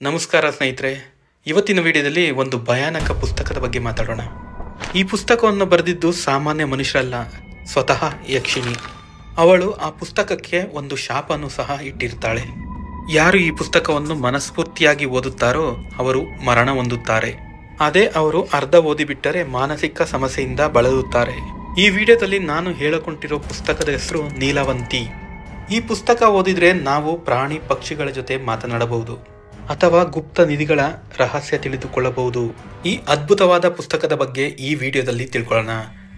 ನಮಸ್ಕಾರ ಸ್ನೇಹಿತರೆ ಇವತ್ತಿನ ವಿಡಿಯೋದಲ್ಲಿ ಒಂದು ಭಯಾನಕ ಪುಸ್ತಕದ ಬಗ್ಗೆ ಮಾತಾಡೋಣ ಈ ಪುಸ್ತಕವನ್ನು ಬರೆದಿದ್ದು ಸಾಮಾನ್ಯ ಮನುಷ್ಯರಲ್ಲ ಸ್ವತಃ ಯಕ್ಷಿಣಿ ಅವಳು ಆ ಪುಸ್ತಕಕ್ಕೆ ಒಂದು ಶಾಪನ್ನು ಸಹ ಇಟ್ಟಿರ್ತಾಳೆ ಯಾರು ಈ ಪುಸ್ತಕವನ್ನು ಮನಸ್ಫೂರ್ತಿಯಾಗಿ ಓದುತ್ತಾರೋ ಅವರು ಮರಣ ಹೊಂದುತ್ತಾರೆ ಅದೇ ಅವರು ಅರ್ಧ ಓದಿಬಿಟ್ಟರೆ ಮಾನಸಿಕ ಸಮಸ್ಯೆಯಿಂದ ಬಳಲುತ್ತಾರೆ ಈ ವಿಡಿಯೋದಲ್ಲಿ ನಾನು ಹೇಳಿಕೊಂಡಿರೋ ಪುಸ್ತಕದ ಹೆಸರು ನೀಲವಂತಿ ಈ ಪುಸ್ತಕ ಓದಿದ್ರೆ ನಾವು ಪ್ರಾಣಿ ಪಕ್ಷಿಗಳ ಜೊತೆ ಮಾತನಾಡಬಹುದು ಅಥವಾ ಗುಪ್ತ ನಿಧಿಗಳ ರಹಸ್ಯ ತಿಳಿದುಕೊಳ್ಳಬಹುದು ಈ ಅದ್ಭುತವಾದ ಪುಸ್ತಕದ ಬಗ್ಗೆ ಈ ವಿಡಿಯೋದಲ್ಲಿ ತಿಳ್ಕೊಳ್ಳೋಣ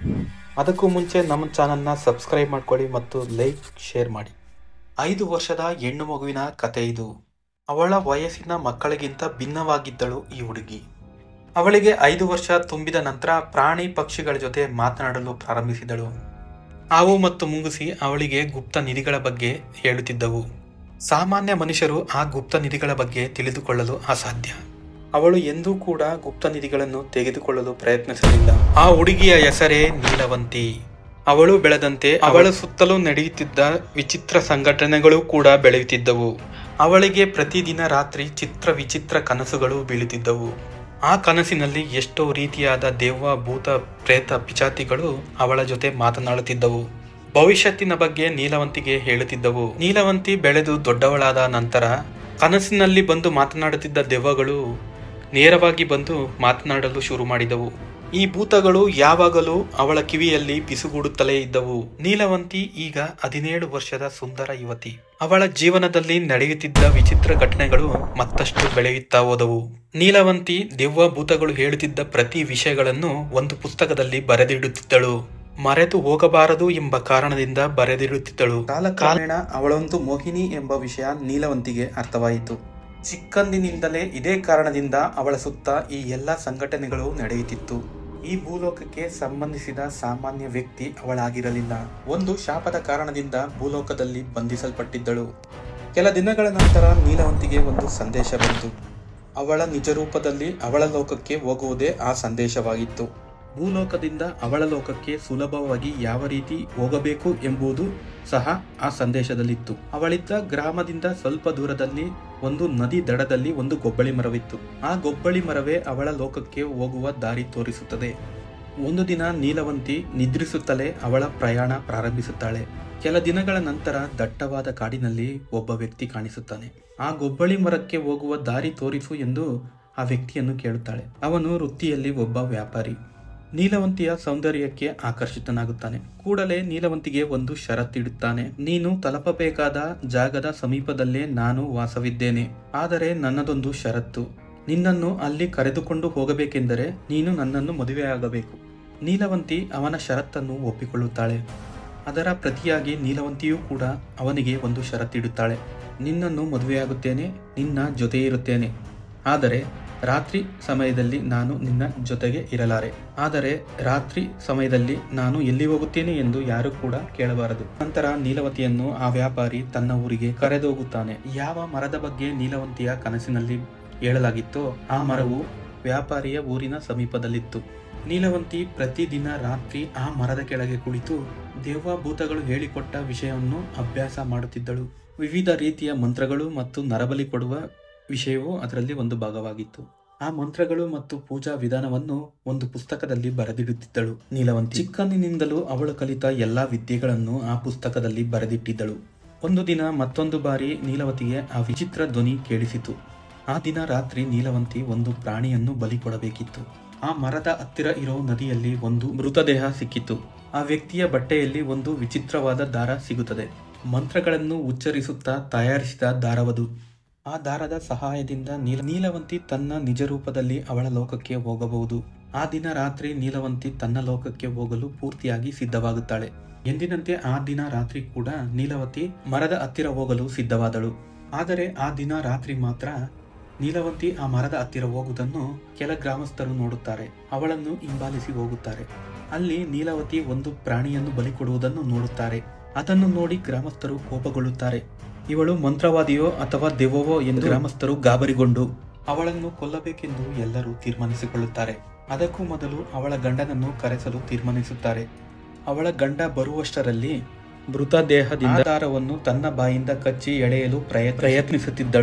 ಅದಕ್ಕೂ ಮುಂಚೆ ನಮ್ಮ ಚಾನಲ್ನ ಸಬ್ಸ್ಕ್ರೈಬ್ ಮಾಡ್ಕೊಳ್ಳಿ ಮತ್ತು ಲೈಕ್ ಶೇರ್ ಮಾಡಿ ಐದು ವರ್ಷದ ಹೆಣ್ಣು ಮಗುವಿನ ಕತೆ ಇದು ಅವಳ ವಯಸ್ಸಿನ ಮಕ್ಕಳಿಗಿಂತ ಭಿನ್ನವಾಗಿದ್ದಳು ಈ ಹುಡುಗಿ ಅವಳಿಗೆ ಐದು ವರ್ಷ ತುಂಬಿದ ನಂತರ ಪ್ರಾಣಿ ಪಕ್ಷಿಗಳ ಜೊತೆ ಮಾತನಾಡಲು ಪ್ರಾರಂಭಿಸಿದಳು ಹಾವು ಮತ್ತು ಮುಂಗುಸಿ ಅವಳಿಗೆ ಗುಪ್ತ ನಿಧಿಗಳ ಬಗ್ಗೆ ಹೇಳುತ್ತಿದ್ದವು ಸಾಮಾನ್ಯ ಮನುಷ್ಯರು ಆ ಗುಪ್ತ ನಿಧಿಗಳ ಬಗ್ಗೆ ತಿಳಿದುಕೊಳ್ಳಲು ಅಸಾಧ್ಯ ಅವಳು ಎಂದೂ ಕೂಡ ಗುಪ್ತ ನಿಧಿಗಳನ್ನು ತೆಗೆದುಕೊಳ್ಳಲು ಪ್ರಯತ್ನಿಸಲಿಲ್ಲ ಆ ಹುಡುಗಿಯ ಹೆಸರೇ ನೀಲವಂತಿ ಅವಳು ಬೆಳೆದಂತೆ ಅವಳ ಸುತ್ತಲೂ ನಡೆಯುತ್ತಿದ್ದ ವಿಚಿತ್ರ ಸಂಘಟನೆಗಳು ಕೂಡ ಬೆಳೆಯುತ್ತಿದ್ದವು ಅವಳಿಗೆ ಪ್ರತಿದಿನ ರಾತ್ರಿ ಚಿತ್ರ ವಿಚಿತ್ರ ಕನಸುಗಳು ಬೀಳುತ್ತಿದ್ದವು ಆ ಕನಸಿನಲ್ಲಿ ಎಷ್ಟೋ ರೀತಿಯಾದ ದೆವ್ವ ಭೂತ ಪ್ರೇತ ಪಿಚಾತಿಗಳು ಅವಳ ಜೊತೆ ಮಾತನಾಡುತ್ತಿದ್ದವು ಭವಿಷ್ಯತ್ತಿನ ಬಗ್ಗೆ ನೀಲವಂತಿಗೆ ಹೇಳುತ್ತಿದ್ದವು ನೀಲವಂತಿ ಬೆಳೆದು ದೊಡ್ಡವಳಾದ ನಂತರ ಕನಸಿನಲ್ಲಿ ಬಂದು ಮಾತನಾಡುತ್ತಿದ್ದ ದೆವ್ವಗಳು ನೇರವಾಗಿ ಬಂದು ಮಾತನಾಡಲು ಶುರು ಮಾಡಿದವು ಈ ಭೂತಗಳು ಯಾವಾಗಲೂ ಅವಳ ಕಿವಿಯಲ್ಲಿ ಪಿಸುಗೂಡುತ್ತಲೇ ಇದ್ದವು ನೀಲವಂತಿ ಈಗ ಹದಿನೇಳು ವರ್ಷದ ಸುಂದರ ಯುವತಿ ಅವಳ ಜೀವನದಲ್ಲಿ ನಡೆಯುತ್ತಿದ್ದ ವಿಚಿತ್ರ ಘಟನೆಗಳು ಮತ್ತಷ್ಟು ಬೆಳೆಯುತ್ತಾ ಹೋದವು ನೀಲವಂತಿ ದೆವ್ವ ಭೂತಗಳು ಹೇಳುತ್ತಿದ್ದ ಪ್ರತಿ ವಿಷಯಗಳನ್ನು ಒಂದು ಪುಸ್ತಕದಲ್ಲಿ ಬರೆದಿಡುತ್ತಿದ್ದಳು ಮರೆತು ಹೋಗಬಾರದು ಎಂಬ ಕಾರಣದಿಂದ ಬರೆದಿಡುತ್ತಿದ್ದಳು ಕಾಲಕ್ರಮೇಣ ಅವಳೊಂದು ಮೋಹಿನಿ ಎಂಬ ವಿಷಯ ನೀಲವಂತಿಗೆ ಅರ್ಥವಾಯಿತು ಚಿಕ್ಕಂದಿನಿಂದಲೇ ಇದೇ ಕಾರಣದಿಂದ ಅವಳ ಸುತ್ತ ಈ ಎಲ್ಲ ಸಂಘಟನೆಗಳು ನಡೆಯುತ್ತಿತ್ತು ಈ ಭೂಲೋಕಕ್ಕೆ ಸಂಬಂಧಿಸಿದ ಸಾಮಾನ್ಯ ವ್ಯಕ್ತಿ ಅವಳಾಗಿರಲಿಲ್ಲ ಒಂದು ಶಾಪದ ಕಾರಣದಿಂದ ಭೂಲೋಕದಲ್ಲಿ ಬಂಧಿಸಲ್ಪಟ್ಟಿದ್ದಳು ಕೆಲ ದಿನಗಳ ನಂತರ ನೀಲವಂತಿಗೆ ಒಂದು ಸಂದೇಶ ಬಂತು ಅವಳ ನಿಜ ರೂಪದಲ್ಲಿ ಅವಳ ಲೋಕಕ್ಕೆ ಹೋಗುವುದೇ ಆ ಸಂದೇಶವಾಗಿತ್ತು ಭೂಲೋಕದಿಂದ ಅವಳ ಲೋಕಕ್ಕೆ ಸುಲಭವಾಗಿ ಯಾವ ರೀತಿ ಹೋಗಬೇಕು ಎಂಬುದು ಸಹ ಆ ಸಂದೇಶದಲ್ಲಿತ್ತು ಅವಳಿದ್ದ ಗ್ರಾಮದಿಂದ ಸ್ವಲ್ಪ ದೂರದಲ್ಲಿ ಒಂದು ನದಿ ದಡದಲ್ಲಿ ಒಂದು ಗೊಬ್ಬಳಿ ಮರವಿತ್ತು ಆ ಗೊಬ್ಬಳಿ ಮರವೇ ಅವಳ ಲೋಕಕ್ಕೆ ಹೋಗುವ ದಾರಿ ತೋರಿಸುತ್ತದೆ ಒಂದು ದಿನ ನೀಲವಂತಿ ನಿದ್ರಿಸುತ್ತಲೇ ಅವಳ ಪ್ರಯಾಣ ಪ್ರಾರಂಭಿಸುತ್ತಾಳೆ ಕೆಲ ದಿನಗಳ ನಂತರ ದಟ್ಟವಾದ ಕಾಡಿನಲ್ಲಿ ಒಬ್ಬ ವ್ಯಕ್ತಿ ಕಾಣಿಸುತ್ತಾನೆ ಆ ಗೊಬ್ಬಳಿ ಮರಕ್ಕೆ ಹೋಗುವ ದಾರಿ ತೋರಿಸು ಎಂದು ಆ ವ್ಯಕ್ತಿಯನ್ನು ಕೇಳುತ್ತಾಳೆ ಅವನು ವೃತ್ತಿಯಲ್ಲಿ ಒಬ್ಬ ವ್ಯಾಪಾರಿ ನೀಲವಂತಿಯ ಸೌಂದರ್ಯಕ್ಕೆ ಆಕರ್ಷಿತನಾಗುತ್ತಾನೆ ಕೂಡಲೇ ನೀಲವಂತಿಗೆ ಒಂದು ಷರತ್ತಿಡುತ್ತಾನೆ ನೀನು ತಲುಪಬೇಕಾದ ಜಾಗದ ಸಮೀಪದಲ್ಲೇ ನಾನು ವಾಸವಿದ್ದೇನೆ ಆದರೆ ನನ್ನದೊಂದು ಷರತ್ತು ನಿನ್ನನ್ನು ಅಲ್ಲಿ ಕರೆದುಕೊಂಡು ಹೋಗಬೇಕೆಂದರೆ ನೀನು ನನ್ನನ್ನು ಮದುವೆಯಾಗಬೇಕು ನೀಲವಂತಿ ಅವನ ಷರತ್ತನ್ನು ಒಪ್ಪಿಕೊಳ್ಳುತ್ತಾಳೆ ಅದರ ಪ್ರತಿಯಾಗಿ ನೀಲವಂತಿಯೂ ಕೂಡ ಅವನಿಗೆ ಒಂದು ಷರತ್ತಿಡುತ್ತಾಳೆ ನಿನ್ನನ್ನು ಮದುವೆಯಾಗುತ್ತೇನೆ ನಿನ್ನ ಜೊತೆ ಇರುತ್ತೇನೆ ಆದರೆ ರಾತ್ರಿ ಸಮಯದಲ್ಲಿ ನಾನು ನಿನ್ನ ಜೊತೆಗೆ ಇರಲಾರೆ ಆದರೆ ರಾತ್ರಿ ಸಮಯದಲ್ಲಿ ನಾನು ಎಲ್ಲಿ ಹೋಗುತ್ತೇನೆ ಎಂದು ಯಾರು ಕೂಡ ಕೇಳಬಾರದು ನಂತರ ನೀಲವತಿಯನ್ನು ಆ ವ್ಯಾಪಾರಿ ತನ್ನ ಊರಿಗೆ ಕರೆದೋಗುತ್ತಾನೆ ಯಾವ ಮರದ ಬಗ್ಗೆ ನೀಲವಂತಿಯ ಕನಸಿನಲ್ಲಿ ಹೇಳಲಾಗಿತ್ತೋ ಆ ಮರವು ವ್ಯಾಪಾರಿಯ ಊರಿನ ಸಮೀಪದಲ್ಲಿತ್ತು ನೀಲವಂತಿ ಪ್ರತಿದಿನ ರಾತ್ರಿ ಆ ಮರದ ಕೆಳಗೆ ಕುಳಿತು ದೆವ್ವ ಭೂತಗಳು ಹೇಳಿಕೊಟ್ಟ ವಿಷಯವನ್ನು ಅಭ್ಯಾಸ ಮಾಡುತ್ತಿದ್ದಳು ವಿವಿಧ ರೀತಿಯ ಮಂತ್ರಗಳು ಮತ್ತು ನರಬಲಿ ಕೊಡುವ ವಿಷಯವೂ ಅದರಲ್ಲಿ ಒಂದು ಭಾಗವಾಗಿತ್ತು ಆ ಮಂತ್ರಗಳು ಮತ್ತು ಪೂಜಾ ವಿಧಾನವನ್ನು ಒಂದು ಪುಸ್ತಕದಲ್ಲಿ ಬರೆದಿಡುತ್ತಿದ್ದಳು ನೀಲವಂತಿ ಚಿಕ್ಕಂದಿನಿಂದಲೂ ಅವಳು ಕಲಿತ ಎಲ್ಲಾ ವಿದ್ಯೆಗಳನ್ನು ಆ ಪುಸ್ತಕದಲ್ಲಿ ಬರೆದಿಟ್ಟಿದ್ದಳು ಒಂದು ದಿನ ಮತ್ತೊಂದು ಬಾರಿ ನೀಲವತಿಗೆ ಆ ವಿಚಿತ್ರ ಧ್ವನಿ ಕೇಳಿಸಿತು ಆ ದಿನ ರಾತ್ರಿ ನೀಲವಂತಿ ಒಂದು ಪ್ರಾಣಿಯನ್ನು ಬಲಿ ಕೊಡಬೇಕಿತ್ತು ಆ ಮರದ ಹತ್ತಿರ ಇರೋ ನದಿಯಲ್ಲಿ ಒಂದು ಮೃತದೇಹ ಸಿಕ್ಕಿತು ಆ ವ್ಯಕ್ತಿಯ ಬಟ್ಟೆಯಲ್ಲಿ ಒಂದು ವಿಚಿತ್ರವಾದ ದಾರ ಸಿಗುತ್ತದೆ ಮಂತ್ರಗಳನ್ನು ಉಚ್ಚರಿಸುತ್ತಾ ತಯಾರಿಸಿದ ದಾರವದು ಆ ದಾರದ ಸಹಾಯದಿಂದ ನೀಲ ನೀಲವಂತಿ ತನ್ನ ನಿಜ ರೂಪದಲ್ಲಿ ಅವಳ ಲೋಕಕ್ಕೆ ಹೋಗಬಹುದು ಆ ದಿನ ರಾತ್ರಿ ನೀಲವಂತಿ ತನ್ನ ಲೋಕಕ್ಕೆ ಹೋಗಲು ಪೂರ್ತಿಯಾಗಿ ಸಿದ್ಧವಾಗುತ್ತಾಳೆ ಎಂದಿನಂತೆ ಆ ದಿನ ರಾತ್ರಿ ಕೂಡ ನೀಲವತಿ ಮರದ ಹತ್ತಿರ ಹೋಗಲು ಸಿದ್ಧವಾದಳು ಆದರೆ ಆ ದಿನ ರಾತ್ರಿ ಮಾತ್ರ ನೀಲವಂತಿ ಆ ಮರದ ಹತ್ತಿರ ಹೋಗುವುದನ್ನು ಕೆಲ ಗ್ರಾಮಸ್ಥರು ನೋಡುತ್ತಾರೆ ಅವಳನ್ನು ಹಿಂಬಾಲಿಸಿ ಹೋಗುತ್ತಾರೆ ಅಲ್ಲಿ ನೀಲವತಿ ಒಂದು ಪ್ರಾಣಿಯನ್ನು ಬಲಿ ಕೊಡುವುದನ್ನು ನೋಡುತ್ತಾರೆ ಅದನ್ನು ನೋಡಿ ಗ್ರಾಮಸ್ಥರು ಕೋಪಗೊಳ್ಳುತ್ತಾರೆ ಇವಳು ಮಂತ್ರವಾದಿಯೋ ಅಥವಾ ದೆವ್ವವೋ ಎಂದು ಗ್ರಾಮಸ್ಥರು ಗಾಬರಿಗೊಂಡು ಅವಳನ್ನು ಕೊಲ್ಲಬೇಕೆಂದು ಎಲ್ಲರೂ ತೀರ್ಮಾನಿಸಿಕೊಳ್ಳುತ್ತಾರೆ ಅದಕ್ಕೂ ಮೊದಲು ಅವಳ ಗಂಡನನ್ನು ಕರೆಸಲು ತೀರ್ಮಾನಿಸುತ್ತಾರೆ ಅವಳ ಗಂಡ ಬರುವಷ್ಟರಲ್ಲಿ ಮೃತದೇಹದಿಂದ ದಾರವನ್ನು ತನ್ನ ಬಾಯಿಂದ ಕಚ್ಚಿ ಎಳೆಯಲು ಪ್ರಯ ಪ್ರಯತ್ನಿಸುತ್ತಿದ್ದಳು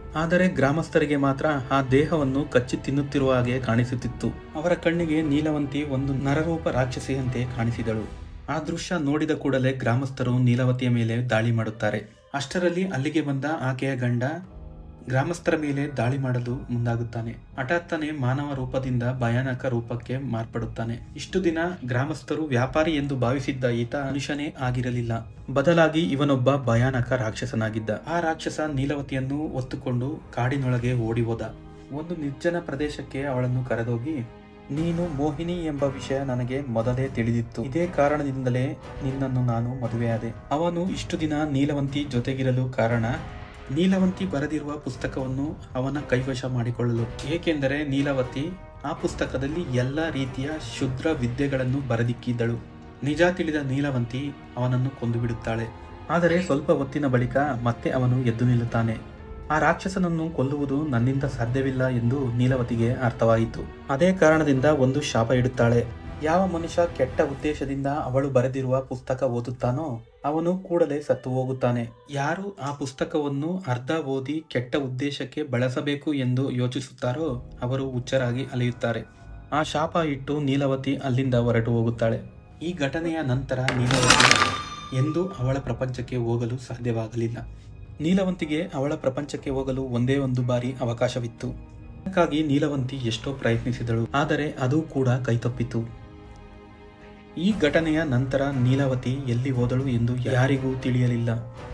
ಆದರೆ ಗ್ರಾಮಸ್ಥರಿಗೆ ಮಾತ್ರ ಆ ದೇಹವನ್ನು ಕಚ್ಚಿ ತಿನ್ನುತ್ತಿರುವ ಹಾಗೆ ಕಾಣಿಸುತ್ತಿತ್ತು ಅವರ ಕಣ್ಣಿಗೆ ನೀಲವಂತಿ ಒಂದು ನರರೂಪ ರಾಕ್ಷಸಿಯಂತೆ ಕಾಣಿಸಿದಳು ಆ ದೃಶ್ಯ ನೋಡಿದ ಕೂಡಲೇ ಗ್ರಾಮಸ್ಥರು ನೀಲವತಿಯ ಮೇಲೆ ದಾಳಿ ಮಾಡುತ್ತಾರೆ ಅಷ್ಟರಲ್ಲಿ ಅಲ್ಲಿಗೆ ಬಂದ ಆಕೆಯ ಗಂಡ ಗ್ರಾಮಸ್ಥರ ಮೇಲೆ ದಾಳಿ ಮಾಡಲು ಮುಂದಾಗುತ್ತಾನೆ ಹಠಾತ್ತನೆ ಮಾನವ ರೂಪದಿಂದ ಭಯಾನಕ ರೂಪಕ್ಕೆ ಮಾರ್ಪಡುತ್ತಾನೆ ಇಷ್ಟು ದಿನ ಗ್ರಾಮಸ್ಥರು ವ್ಯಾಪಾರಿ ಎಂದು ಭಾವಿಸಿದ್ದ ಈತ ಮನುಷ್ಯನೇ ಆಗಿರಲಿಲ್ಲ ಬದಲಾಗಿ ಇವನೊಬ್ಬ ಭಯಾನಕ ರಾಕ್ಷಸನಾಗಿದ್ದ ಆ ರಾಕ್ಷಸ ನೀಲವತಿಯನ್ನು ಒತ್ತುಕೊಂಡು ಕಾಡಿನೊಳಗೆ ಓಡಿ ಹೋದ ಒಂದು ನಿರ್ಜನ ಪ್ರದೇಶಕ್ಕೆ ಅವಳನ್ನು ಕರೆದೋಗಿ ನೀನು ಮೋಹಿನಿ ಎಂಬ ವಿಷಯ ನನಗೆ ಮೊದಲೇ ತಿಳಿದಿತ್ತು ಇದೇ ಕಾರಣದಿಂದಲೇ ನಿನ್ನನ್ನು ನಾನು ಮದುವೆಯಾದೆ ಅವನು ಇಷ್ಟು ದಿನ ನೀಲವಂತಿ ಜೊತೆಗಿರಲು ಕಾರಣ ನೀಲವಂತಿ ಬರೆದಿರುವ ಪುಸ್ತಕವನ್ನು ಅವನ ಕೈವಶ ಮಾಡಿಕೊಳ್ಳಲು ಏಕೆಂದರೆ ನೀಲವತಿ ಆ ಪುಸ್ತಕದಲ್ಲಿ ಎಲ್ಲ ರೀತಿಯ ಶುದ್ರ ವಿದ್ಯೆಗಳನ್ನು ಬರೆದಿಕ್ಕಿದ್ದಳು ನಿಜ ತಿಳಿದ ನೀಲವಂತಿ ಅವನನ್ನು ಕೊಂದು ಬಿಡುತ್ತಾಳೆ ಆದರೆ ಸ್ವಲ್ಪ ಹೊತ್ತಿನ ಬಳಿಕ ಮತ್ತೆ ಅವನು ಎದ್ದು ನಿಲ್ಲುತ್ತಾನೆ ಆ ರಾಕ್ಷಸನನ್ನು ಕೊಲ್ಲುವುದು ನನ್ನಿಂದ ಸಾಧ್ಯವಿಲ್ಲ ಎಂದು ನೀಲವತಿಗೆ ಅರ್ಥವಾಯಿತು ಅದೇ ಕಾರಣದಿಂದ ಒಂದು ಶಾಪ ಇಡುತ್ತಾಳೆ ಯಾವ ಮನುಷ್ಯ ಕೆಟ್ಟ ಉದ್ದೇಶದಿಂದ ಅವಳು ಬರೆದಿರುವ ಪುಸ್ತಕ ಓದುತ್ತಾನೋ ಅವನು ಕೂಡಲೇ ಸತ್ತು ಹೋಗುತ್ತಾನೆ ಯಾರು ಆ ಪುಸ್ತಕವನ್ನು ಅರ್ಧ ಓದಿ ಕೆಟ್ಟ ಉದ್ದೇಶಕ್ಕೆ ಬಳಸಬೇಕು ಎಂದು ಯೋಚಿಸುತ್ತಾರೋ ಅವರು ಹುಚ್ಚರಾಗಿ ಅಲೆಯುತ್ತಾರೆ ಆ ಶಾಪ ಇಟ್ಟು ನೀಲವತಿ ಅಲ್ಲಿಂದ ಹೊರಟು ಹೋಗುತ್ತಾಳೆ ಈ ಘಟನೆಯ ನಂತರ ನೀಲವತಿ ಎಂದು ಅವಳ ಪ್ರಪಂಚಕ್ಕೆ ಹೋಗಲು ಸಾಧ್ಯವಾಗಲಿಲ್ಲ ನೀಲವಂತಿಗೆ ಅವಳ ಪ್ರಪಂಚಕ್ಕೆ ಹೋಗಲು ಒಂದೇ ಒಂದು ಬಾರಿ ಅವಕಾಶವಿತ್ತು ಅದಕ್ಕಾಗಿ ನೀಲವಂತಿ ಎಷ್ಟೋ ಪ್ರಯತ್ನಿಸಿದಳು ಆದರೆ ಅದು ಕೂಡ ಕೈತಪ್ಪಿತು ಈ ಘಟನೆಯ ನಂತರ ನೀಲವತಿ ಎಲ್ಲಿ ಹೋದಳು ಎಂದು ಯಾರಿಗೂ ತಿಳಿಯಲಿಲ್ಲ